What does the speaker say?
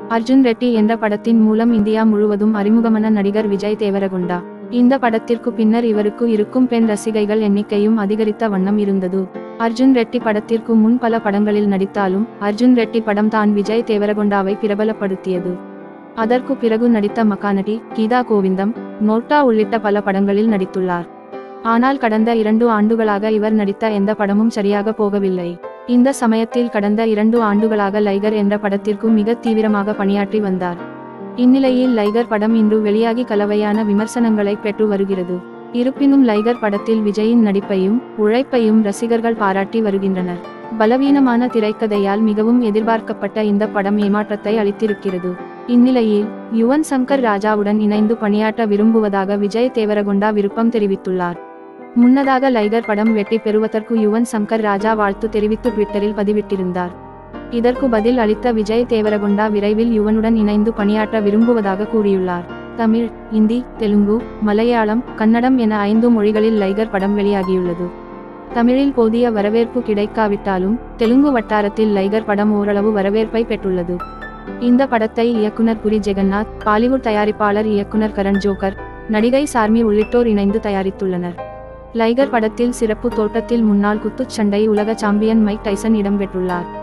அர்ஜுன் ரெட்டி என்ற படத்தின் மூலம் இந்தியா முழுவதும் அறிமுகமான நடிகர் விஜய் தேவரகுண்டா இந்த படத்திற்கு பின்னர் இவருக்கு இருக்கும் பெண் ரசிகைகள் எண்ணிக்கையும் அதிகரித்த வண்ணம் இருந்தது அர்ஜுன் ரெட்டி படத்திற்கு முன் பல படங்களில் நடித்தாலும் அர்ஜுன் ரெட்டி படம் தான் விஜய் தேவரகுண்டாவை பிரபலப்படுத்தியது அதற்கு பிறகு நடித்த மகாநடி கீதா கோவிந்தம் நோட்டா உள்ளிட்ட பல படங்களில் நடித்துள்ளார் ஆனால் கடந்த இரண்டு ஆண்டுகளாக இவர் நடித்த எந்த படமும் சரியாக போகவில்லை இந்த சமயத்தில் கடந்த இரண்டு ஆண்டுகளாக லைகர் என்ற படத்திற்கு மிக தீவிரமாக பணியாற்றி வந்தார் இந்நிலையில் லைகர் படம் இன்று வெளியாகி கலவையான விமர்சனங்களை பெற்று வருகிறது இருப்பினும் லைகர் படத்தில் விஜயின் நடிப்பையும் உழைப்பையும் ரசிகர்கள் பாராட்டி வருகின்றனர் பலவீனமான திரைக்கதையால் மிகவும் எதிர்பார்க்கப்பட்ட இந்த படம் ஏமாற்றத்தை அளித்திருக்கிறது இந்நிலையில் யுவன் சங்கர் ராஜாவுடன் இணைந்து பணியாற்ற விரும்புவதாக விஜய் தேவரகுண்டா விருப்பம் தெரிவித்துள்ளார் முன்னதாக லைகர் படம் வெற்றி பெறுவதற்கு யுவன் சங்கர் ராஜா வாழ்த்து தெரிவித்து ட்விட்டரில் பதிவிட்டிருந்தார் இதற்கு பதில் அளித்த விஜய் தேவரகுண்டா விரைவில் யுவனுடன் இணைந்து பணியாற்ற விரும்புவதாக கூறியுள்ளார் தமிழ் இந்தி தெலுங்கு மலையாளம் கன்னடம் என ஐந்து மொழிகளில் லைகர் படம் வெளியாகியுள்ளது தமிழில் போதிய வரவேற்பு கிடைக்காவிட்டாலும் தெலுங்கு வட்டாரத்தில் லைகர் படம் ஓரளவு வரவேற்பை பெற்றுள்ளது இந்த படத்தை இயக்குனர் புரி ஜெகநாத் பாலிவுட் தயாரிப்பாளர் இயக்குனர் கரண் ஜோக்கர் நடிகை சார்மி உள்ளிட்டோர் இணைந்து தயாரித்துள்ளனர் லைகர் படத்தில் சிறப்பு தோட்டத்தில் முன்னாள் குத்துச்சண்டை உலக சாம்பியன் மைக் டைசன் இடம்பெற்றுள்ளார்